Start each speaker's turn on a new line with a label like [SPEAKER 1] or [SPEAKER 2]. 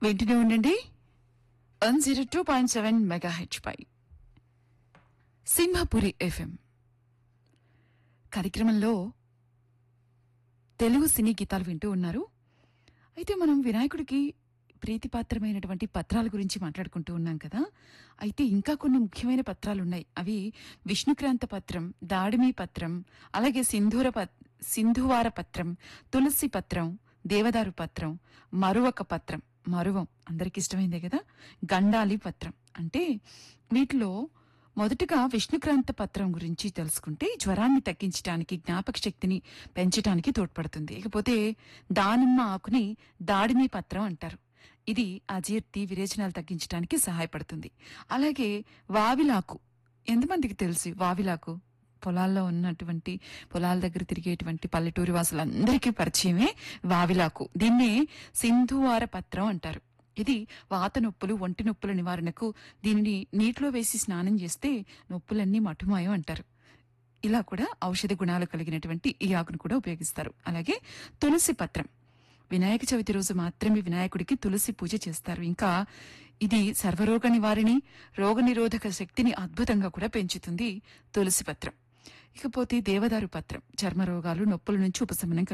[SPEAKER 1] వింటూనే ఉండండి one zero two point seven mega H పై సింహపురి ఎఫ్ఎం కార్యక్రమంలో తెలుగు సినీ గీతాలు వింటూ ఉన్నారు అయితే మనం వినాయకుడికి ప్రీతిపాత్రమైనటువంటి పత్రాల గురించి మాట్లాడుకుంటూ ఉన్నాం కదా అయితే ఇంకా కొన్ని ముఖ్యమైన పత్రాలు ఉన్నాయి అవి విష్ణుక్రాంత పత్రం దాడిమి పత్రం అలాగే సింధూర పత్- సింధువార పత్రం తులసి పత్రం దేవదారు పత్రం మరువక పత్రం మరువం అందరికి ఇష్టమైందే కదా గండాలి పత్రం అంటే వీటిలో మొదటగా విష్ణుక్రాంత పత్రం గురించి తెలుసుకుంటే జ్వరాన్ని తగ్గించడానికి జ్ఞాపక శక్తిని పెంచడానికి తోడ్పడుతుంది ఇకపోతే దానిమ్మ ఆకుని దాడిమి పత్రం అంటారు ఇది అజీర్తి విరేచనాలు తగ్గించడానికి సహాయపడుతుంది అలాగే వావిలాకు ఎంతమందికి తెలుసు వావిలాకు పొలాల్లో ఉన్నటువంటి పొలాల దగ్గర తిరిగేటువంటి పల్లెటూరి వాసులందరికీ పరిచయమే వావిలాకు దీన్నే సింధువార పత్రం అంటారు ఇది వాత నొప్పులు ఒంటి నొప్పుల నివారణకు దీనిని నీటిలో వేసి స్నానం చేస్తే నొప్పులన్నీ మటుమాయం అంటారు ఇలా కూడా ఔషధ గుణాలు కలిగినటువంటి ఈ ఆకును కూడా ఉపయోగిస్తారు అలాగే తులసి పత్రం వినాయక చవితి రోజు మాత్రమే వినాయకుడికి తులసి పూజ చేస్తారు ఇంకా ఇది సర్వరోగ నివారణి రోగ నిరోధక శక్తిని అద్భుతంగా కూడా పెంచుతుంది తులసి పత్రం ఇకపోతే దేవదారు పత్రం చర్మ రోగాలు నొప్పుల నుంచి ఉపశమనం